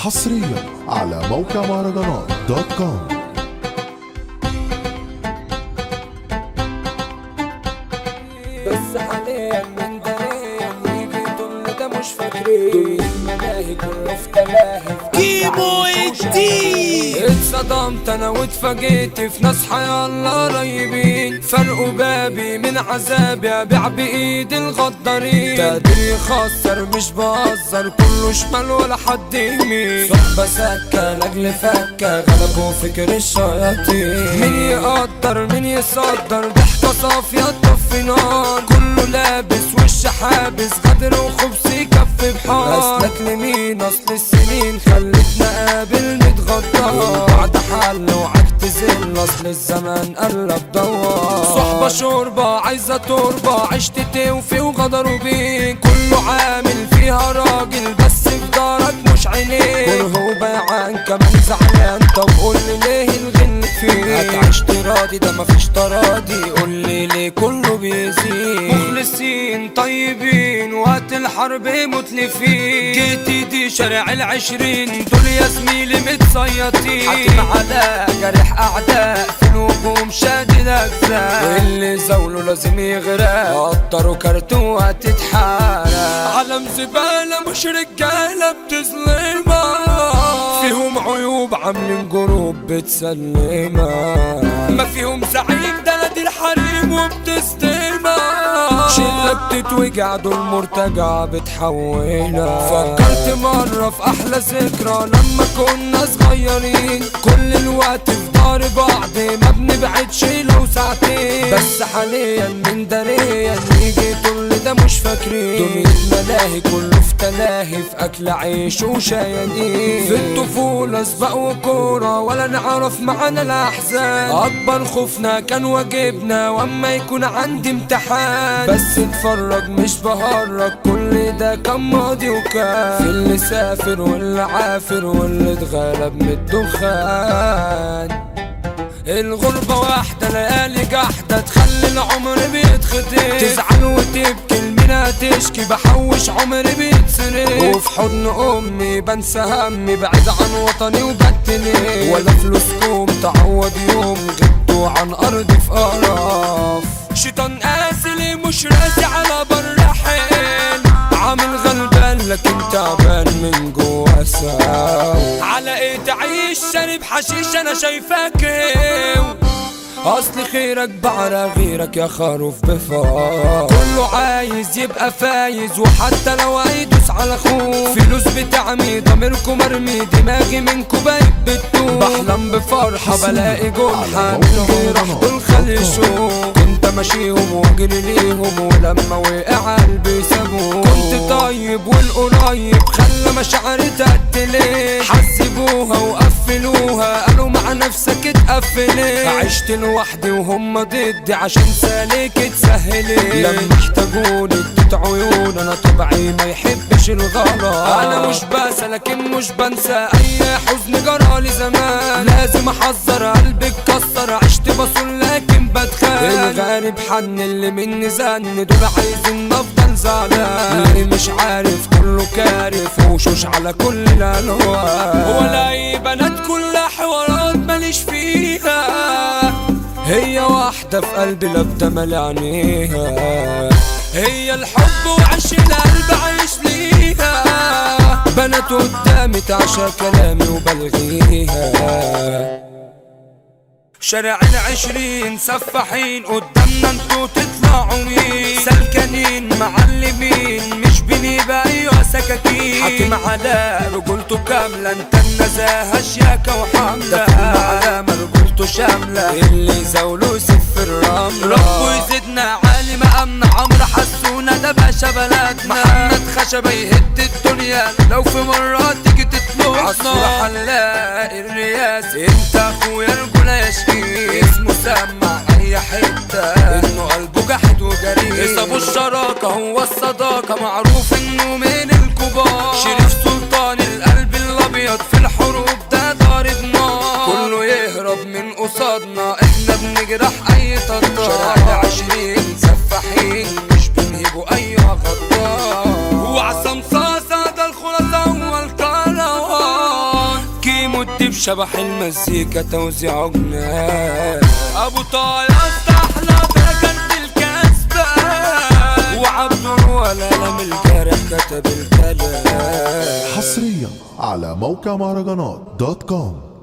حصريا على موقع مهرجانات دوت كوم بس حاليا من داريا يجي دول ده مش فاكرين الملاهي كله في تلاهي كيمو الدين اتصدمت انا واتفاجئت في ناس حيالله قريبين فرقوا بابي من عذابي ابيع بايدي الغدارين تقدير يخسر مش بهزر كله شمال ولا حد يمين صحبة سكة لاجل فكة غلبوا فكر الشياطين مين يقدر مين يصدر ضحكة صافية تطفي نار كله لابس وش حابس غدر وخبز يكفي بحار اسلك لمين اصل السنين خلتنا قابل نتغدر بعد حل وعك تزل اصل الزمان قلب دوار صحبة شوربة عايزة تربة عشت توفي وغدروا بيك كله عامل فيها راجل بس في دارك مش عينيك كره وبيعان كمان زعلان طب قول لي ليه الغل فيك هتعيش تراضي ده مفيش تراضي قول لي ليه كله بيزيد مخلصين طيبين وقت الحرب متلفين جيتي دي شارع العشرين دول يا زميلي متصيطين حاكم على جرح اعداء في الهجوم شادد اجزاء واللي زوله لازم يغرق قطروا كرتون وهتتحرق علم زبالة مش رجالة بتظلمها فيهم عيوب عاملين جروب بتسلمها ما فيهم زعيم ده نادي الحريم وبتستلمها شلة بتتوجع دول مرتجع بتحولها فكرت مرة في أحلى ذكرى لما كنا صغيرين كل الوقت في دار بعض ما بنبعدش لو ساعتين بس حاليا من داريا يجي كل ده مش فاكرين دنيا ملاهي كله في تلاهي في أكل عيش وشيانين في الطفولة سباق وكورة ولا نعرف معانا الأحزان أكبر خوفنا كان واجبنا وأما يكون عندي امتحان بس اتفرج مش بهرج كل ده كان ماضي وكان في اللي سافر واللي عافر واللي اتغلب من الدخان الغربة واحدة ليالي قاحدة تخلي العمر بيتخدم تزعل وتبكي المنى تشكي بحوش عمري بيتسرق وفي حضن أمي بنسى همي بعيد عن وطني وبتني ولا فلوسكم تعوض يوم غبتوا عن أرضي في قرف شيطان قاسي مش راسي على بر حيل عامل غلبان لكن تعبان من جوا ساو على ايه تعيش شارب حشيش انا شايفاك ايه اصل خيرك بعرى غيرك يا خروف بفار كله عايز يبقى فايز وحتى لو هيدوس على اخوه فلوس بتعمي ضميركم مرمي دماغي منكم بقت بتدوب بحلم بفرحة بلاقي جنحة من جراح دول خلشوا كنت ماشيهم واجري ليهم ولما وقع قلبي سابوه كنت طيب والقريب خلى مشاعري تقتلي حسبوها وقفلوها قالوا مع نفسك اتقفلي عشت لوحدي وهم ضدي عشان سالك اتسهلي لما احتاجوني اديت عيون انا طبعي ما يحبش الغلط انا مش بنسى لكن مش بنسى اي حزن جرالي زمان لازم احذر قلبي اتكسر عشت بصول لكن بتخان الغارب حن اللي مني زن دول عايزين افضل زعلان اللي مش عارف كله كارف وشوش على كل الالوان ولا اي بنات كلها حوارات ماليش فيها هي واحدة في قلبي لابدة مال عينيها هي الحب وعش القلب عايش ليها بنات قدامي تعشى كلامي وبلغيها شارع العشرين سفاحين قدامنا انتوا تطلعوا مين سلكانين معلمين مش بنبقى ايوه سكاكين حاكم على رجولته كاملة انت النزاهة شياكة وحاملة على رجولته شاملة اللي زاوله سف الرملة ربه يزيدنا عالي مقامنا عمرو حسونا ده باشا بلدنا محمد خشبة يهد الدنيا لو في مرة تيجي تطلع عصفور حلاق الرياس انت اخويا رجولة يشكي اسمه سمع اي حتة انه قلبه جحد وجريء ابو الشراكة هو الصداقة معروف انه من الكبار شريف سلطان القلب الابيض في الحروب ده ضارب نار كله يهرب من قصادنا احنا بنجرح اي طرطار شارع عشرين سفاحين مش بنهيبوا اي غدار وعصام صاصة ده الخلاصة هو الكروان كاتب شبح المزيكا توزيع جنان ابو طه احلى باكنت الكسبان وعبد ولا لم الجارح كتب الكلام حصريا على موقع مهرجانات دوت كوم